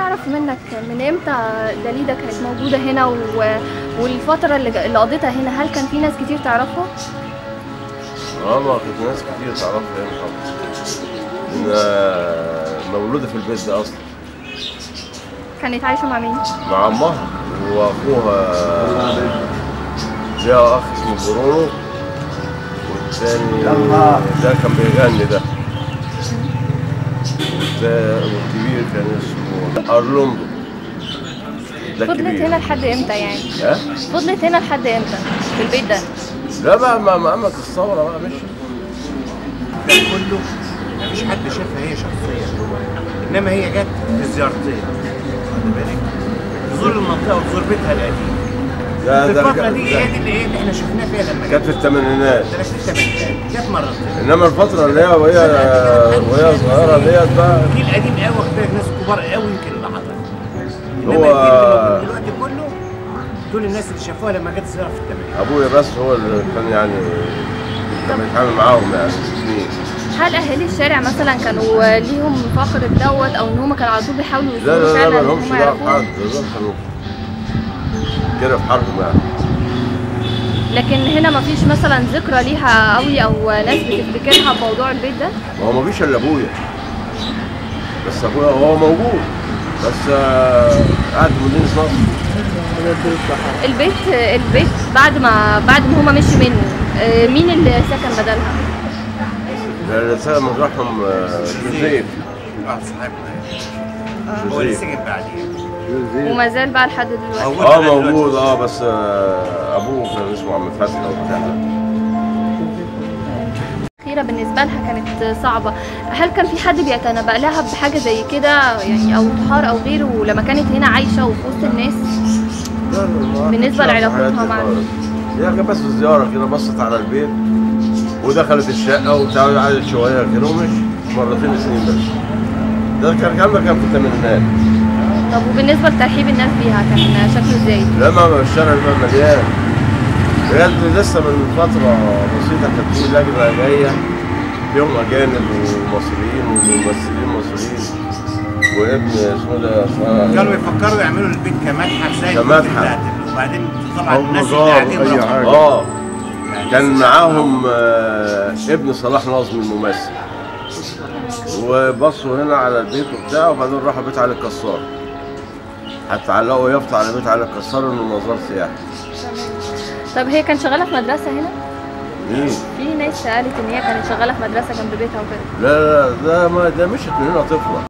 نعرف منك من امتى داليدا كانت موجودة هنا و... والفترة اللي, اللي قضيتها هنا هل كان في ناس كتير تعرفها؟ اه ما كانت ناس كتير تعرفها هنا طبعا إنها مولودة في البيت ده أصلا كانت عايشة مع مين؟ مع أمها وأخوها ليها أخ اسمه برونو والتاني ده كان بيغني ده والتا- والكبير كان اسمه أرلوندو ده فضلت الكبير هنا لحد امتى يعني؟ ها؟ فضلت هنا لحد امتى؟ في البيت ده؟ لا بقى ما ما قامت الثورة بقى مشي ده كله مفيش حد شافها هي شخصيا انما هي جت في زيارتين واخد بالك تزور المنطقه وتزور بيتها القديم ده في ده الفتره كان- دي ده- هي دي اللي ايه اللي احنا شفناها فيها لما كانت في الثمانينات ده في الثمانينات جت مرتين انما الفترة اللي هي وهي وهي صغيرة ديت بقى الجيل القديم قوي واخد بالك ناس كبار قوي يمكن اللي حضر انما هو- الجيل اللي موجود دلوقتي كله دول الناس اللي شافوها لما جت زياره في الثمانينات ابويا بس هو اللي كان يعني كان بيتعامل معاهم يعني سنين هل اهالي الشارع مثلا كانوا ليهم فخر بدوت او ان هم كانوا على طول بيحاولوا لا يوصلوا لا لا فعلا ما ان لهمش هم دعوه بحد يعرفوها دول كانوا كده في حرب يعني لكن هنا ما فيش مثلا ذكرى ليها قوي او ناس بتفتكرها بموضوع البيت ده ما هو ما فيش الا ابويا بس ابويا هو موجود بس آه، قاعد في مدينه نصر البيت البيت بعد ما بعد ما هما مشي منه آه، مين اللي سكن بدلها؟ الرسالة من رحم آه، جوزيف واحد صاحبنا هو اللي جوزيف سجن بعدين وما زال بقى لحد دلوقتي موجود اه لغاية دلوقتي. موجود اه بس آه، ابوه كان اسمه عم فتحي او بتاع ده. الأخيرة بالنسبة لها كانت صعبة هل كان في حد بيتنبأ لها بحاجة زي كده يعني أو انتحار أو غيره لما كانت هنا عايشة وفي وسط الناس لا، لا، ما بالنسبة كانش لعلاقتها عارف مع حياتي الناس. خالص. هي كانت بس زيارة كده بصت على البيت ودخلت الشقة وبتاع قعدت شوية كده ومشي مرتين سنين بس ده كان الكلام ده كان في الثمانينات طب وبالنسبة لترحيب الناس بيها كان شكله ازاي؟ لما الشارع بقى مليان بجد لسه من فترة بسيطة كانت في لجنة جاية فيهم أجانب ومصريين وممثلين مصريين وابن اسمه ده اسمه- كانوا يفكروا يعملوا البيت كمتحف زي كمتحف. الكتب بتاعت ال- وبعدين طبعا أو الناس اللي مزار، قاعدين أي رفضوا. حاجة. اه يعني كان الناس- معاهم آه، ابن صلاح نظمي الممثل وبصوا هنا على البيت وبتاع وبعدين راحوا بيت علي الكسار حتى علقوا يافطة على بيت علي الكسار انه مزار سياحي طب هي كانت شغالة في مدرسة هنا؟ مين؟ في ناس قالت إن هي كانت شغالة في مدرسة جنب بيتها وكده لا لا ده ما ده مشت من هنا طفلة